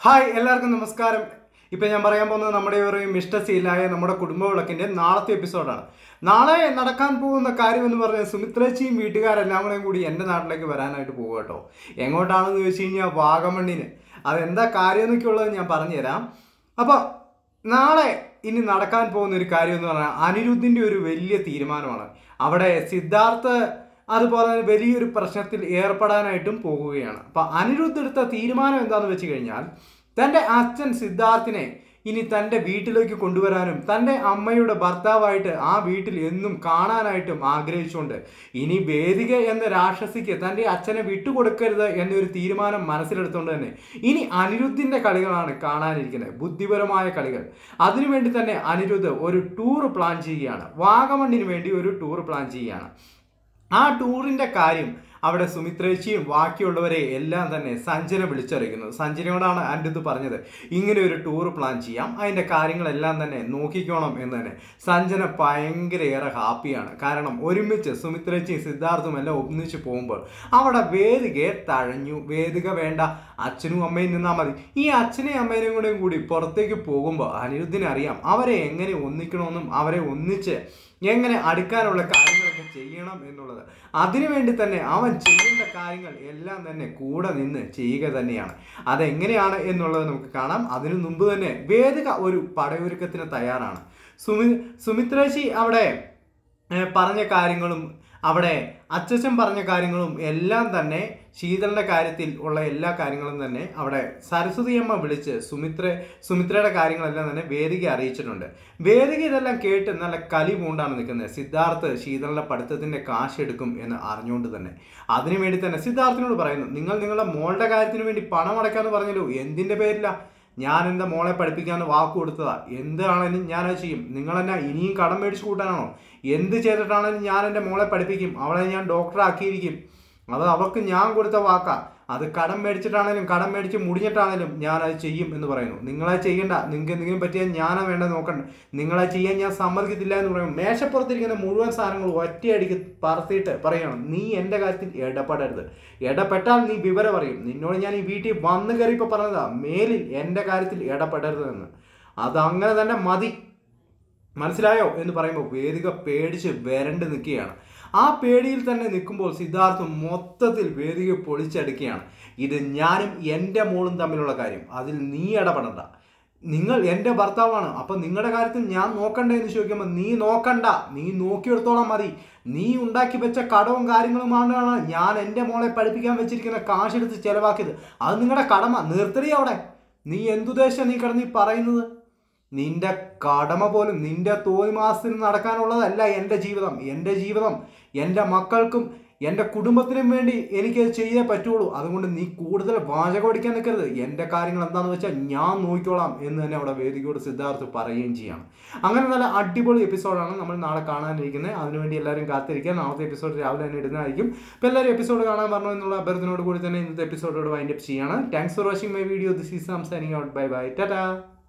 hi എല്ലാവർക്കും നമസ്കാരം ഇപ്പം ഞാൻ പറയാൻ പോകുന്നത് നമ്മുടെ ഒരു മിഷ്ടസീലായ നമ്മുടെ കുടുംബ വിളക്കിൻ്റെ നാളത്തെ എപ്പിസോഡാണ് നാളെ നടക്കാൻ പോകുന്ന കാര്യം എന്ന് പറഞ്ഞാൽ സുമിത്രച്ചിയും വീട്ടുകാരെല്ലാം കൂടെയും കൂടി എൻ്റെ നാട്ടിലേക്ക് വരാനായിട്ട് പോകുക കേട്ടോ എങ്ങോട്ടാണെന്ന് ചോദിച്ചു കഴിഞ്ഞാൽ വാഗമണ്ണിന് അതെന്താ കാര്യം എന്നൊക്കെ ഉള്ളത് ഞാൻ പറഞ്ഞുതരാം അപ്പോൾ നാളെ ഇനി നടക്കാൻ പോകുന്ന ഒരു കാര്യം എന്ന് പറഞ്ഞാൽ അനിരുദ്ധിൻ്റെ ഒരു വലിയ തീരുമാനമാണ് അവിടെ സിദ്ധാർത്ഥ് അതുപോലെ തന്നെ വലിയൊരു പ്രശ്നത്തിൽ ഏർപ്പെടാനായിട്ടും പോകുകയാണ് അപ്പൊ അനിരുദ്ധ് എടുത്ത തീരുമാനം എന്താണെന്ന് വെച്ച് കഴിഞ്ഞാൽ തൻ്റെ അച്ഛൻ സിദ്ധാർത്ഥിനെ ഇനി തൻ്റെ വീട്ടിലേക്ക് കൊണ്ടുവരാനും തൻ്റെ അമ്മയുടെ ഭർത്താവായിട്ട് ആ വീട്ടിൽ എന്നും കാണാനായിട്ടും ആഗ്രഹിച്ചുകൊണ്ട് ഇനി വേദിക എന്ന രാക്ഷസിക്ക് തൻ്റെ അച്ഛനെ വിട്ടുകൊടുക്കരുത് എന്നൊരു തീരുമാനം മനസ്സിലെടുത്തുകൊണ്ട് തന്നെ ഇനി അനിരുദ്ധിൻ്റെ കളികളാണ് കാണാനിരിക്കുന്നത് ബുദ്ധിപരമായ കളികൾ അതിനുവേണ്ടി തന്നെ അനിരുദ്ധ് ഒരു ടൂർ പ്ലാൻ ചെയ്യുകയാണ് വാഗമണ്ണിന് വേണ്ടി ഒരു ടൂർ പ്ലാൻ ചെയ്യുകയാണ് ആ ടൂറിന്റെ കാര്യം അവിടെ സുമിത്രേച്ചിയും ബാക്കിയുള്ളവരെ എല്ലാം തന്നെ സഞ്ജന വിളിച്ചറിയിക്കുന്നു സഞ്ജനയോടാണ് അനിരുദ്ധ് പറഞ്ഞത് ഇങ്ങനെ ഒരു ടൂർ പ്ലാൻ ചെയ്യാം അതിൻ്റെ കാര്യങ്ങളെല്ലാം തന്നെ നോക്കിക്കോണം എന്ന് തന്നെ സഞ്ജന ഭയങ്കര ഏറെ ഹാപ്പിയാണ് കാരണം ഒരുമിച്ച് സുമിത്രേച്ചിയും സിദ്ധാർത്ഥും എല്ലാം ഒന്നിച്ച് പോകുമ്പോൾ അവിടെ വേദികയെ തഴഞ്ഞു വേദിക വേണ്ട അച്ഛനും അമ്മയും നിന്നാൽ മതി ഈ അച്ഛനെയും അമ്മേനെയും കൂടെയും കൂടി പുറത്തേക്ക് പോകുമ്പോൾ അനിരുദ്ധിനെ അറിയാം അവരെ എങ്ങനെ ഒന്നിക്കണമെന്നും അവരെ ഒന്നിച്ച് എങ്ങനെ അടുക്കാനുള്ള കാര്യങ്ങളൊക്കെ ചെയ്യണം എന്നുള്ളത് അതിനുവേണ്ടി തന്നെ അവൻ ചെയ്യേണ്ട കാര്യങ്ങൾ എല്ലാം തന്നെ കൂടെ നിന്ന് ചെയ്യുക തന്നെയാണ് അതെങ്ങനെയാണ് എന്നുള്ളത് നമുക്ക് കാണാം അതിനു മുമ്പ് തന്നെ വേദിക ഒരു പടയൊരുക്കത്തിന് തയ്യാറാണ് സുമി സുമിത്രേശി അവിടെ ഏഹ്, പറഞ്ഞ കാര്യങ്ങളും അവിടെ അച്ഛച്ചൻ പറഞ്ഞ കാര്യങ്ങളും എല്ലാം തന്നെ ശീതളിന്റെ കാര്യത്തിൽ ഉള്ള എല്ലാ കാര്യങ്ങളും തന്നെ അവിടെ സരസ്വതി അമ്മ വിളിച്ച് സുമിത്ര സുമിത്രയുടെ കാര്യങ്ങളെല്ലാം തന്നെ വേദിക അറിയിച്ചിട്ടുണ്ട് വേദിക ഇതെല്ലാം കേട്ട് നല്ല കലി പൂണ്ടാണ് നിൽക്കുന്നത് സിദ്ധാർത്ഥ് ശീതളിന്റെ പഠിത്തത്തിന്റെ കാശ് എടുക്കും എന്ന് അറിഞ്ഞുകൊണ്ട് തന്നെ അതിനുവേണ്ടി തന്നെ സിദ്ധാർത്ഥിനോട് പറയുന്നു നിങ്ങൾ നിങ്ങളുടെ മോളുടെ കാര്യത്തിന് വേണ്ടി പണം അടയ്ക്കാന്ന് പറഞ്ഞല്ലോ എന്തിന്റെ പേരിലാ ഞാൻ എൻ്റെ മോളെ പഠിപ്പിക്കാന്ന് വാക്ക് കൊടുത്തതാ എന്താണെങ്കിലും ഞാനത് ചെയ്യും നിങ്ങളെന്നെ ഇനിയും കടം മേടിച്ചു കൂട്ടാനാണോ എന്ത് ചെയ്തിട്ടാണെങ്കിലും ഞാൻ എൻ്റെ മോളെ പഠിപ്പിക്കും അവളെ ഞാൻ ഡോക്ടറെ ആക്കിയിരിക്കും അത് അവർക്ക് ഞാൻ കൊടുത്ത വാക്കാ അത് കടം മേടിച്ചിട്ടാണേലും കടം മേടിച്ച് മുടിഞ്ഞിട്ടാണേലും ഞാൻ അത് ചെയ്യും എന്ന് പറയുന്നു നിങ്ങളെ ചെയ്യണ്ട നിങ്ങൾക്ക് എന്തെങ്കിലും പറ്റിയാൽ ഞാനാ വേണ്ട നോക്കണ്ട നിങ്ങളെ ചെയ്യാൻ ഞാൻ സമ്മതിക്കത്തില്ല എന്ന് പറയുന്നു മേശപ്പുറത്തിരിക്കുന്ന മുഴുവൻ സാധനങ്ങൾ ഒറ്റയടിക്ക് പറത്തിയിട്ട് പറയണം നീ എൻ്റെ കാര്യത്തിൽ ഇടപെടരുത് ഇടപെട്ടാൽ നീ വിവരം അറിയും നിന്നോട് ഞാൻ ഈ വീട്ടിൽ വന്നു കയറിയപ്പോൾ പറഞ്ഞതാ മേലിൽ എൻ്റെ കാര്യത്തിൽ ഇടപെടരുത് എന്ന് അതങ്ങനെ തന്നെ മതി മനസ്സിലായോ എന്ന് പറയുമ്പോൾ വേദിക പേടിച്ച് വരണ്ട് നിൽക്കുകയാണ് ആ പേടിയിൽ തന്നെ നിൽക്കുമ്പോൾ സിദ്ധാർത്ഥ് മൊത്തത്തിൽ വേദിക പൊളിച്ചടുക്കുകയാണ് ഇത് ഞാനും എൻ്റെ മോളും തമ്മിലുള്ള കാര്യം അതിൽ നീ ഇടപെടണ്ട നിങ്ങൾ എൻ്റെ ഭർത്താവാണ് അപ്പം നിങ്ങളുടെ കാര്യത്തിൽ ഞാൻ നോക്കണ്ടേ എന്ന് ചോദിക്കുമ്പോൾ നീ നോക്കണ്ട നീ നോക്കിയെടുത്തോളം മതി നീ ഉണ്ടാക്കി വെച്ച കടവും കാര്യങ്ങളുമാണ് ഞാൻ എൻ്റെ മോളെ പഠിപ്പിക്കാൻ വെച്ചിരിക്കുന്ന കാശെടുത്ത് ചെലവാക്കിയത് അത് നിങ്ങളുടെ കടമ നിർത്തടി അവിടെ നീ എന്തുദ്ദേശം നീ കിടന്ന് ഈ പറയുന്നത് നിന്റെ കടമ പോലും നിന്റെ തോന്നിമാസത്തിൽ നടക്കാനുള്ളതല്ല എൻ്റെ ജീവിതം എൻ്റെ ജീവിതം എൻ്റെ മക്കൾക്കും എൻ്റെ കുടുംബത്തിനും വേണ്ടി എനിക്കത് ചെയ്തേ പറ്റുള്ളൂ അതുകൊണ്ട് നീ കൂടുതൽ വാചകം അടിക്കാൻ നിൽക്കരുത് എൻ്റെ കാര്യങ്ങൾ എന്താണെന്ന് വെച്ചാൽ ഞാൻ നോക്കിക്കോളാം എന്ന് തന്നെ അവിടെ വേദികയോട് സിദ്ധാർത്ഥ് പറയുകയും ചെയ്യാണ് അങ്ങനെ നല്ല അടിപൊളി എപ്പിസോഡാണ് നമ്മൾ നാളെ കാണാനിരിക്കുന്നത് അതിനുവേണ്ടി എല്ലാവരും കാത്തിരിക്കുക നാളത്തെ എപ്പിസോഡ് രാവിലെ തന്നെ ഇടുന്നതായിരിക്കും അപ്പോൾ എല്ലാവരും എപ്പിസോഡ് കാണാൻ പറഞ്ഞു എന്നുള്ള അഭ്യർത്ഥനയോട് കൂടി തന്നെ ഇന്നത്തെ എപ്പിസോഡോട് വൈൻഡപ്പ് ചെയ്യാണ് thanks for watching my video this is സംസാരിങ് ഔട്ട് ബൈ ബൈ ടാറ്റാ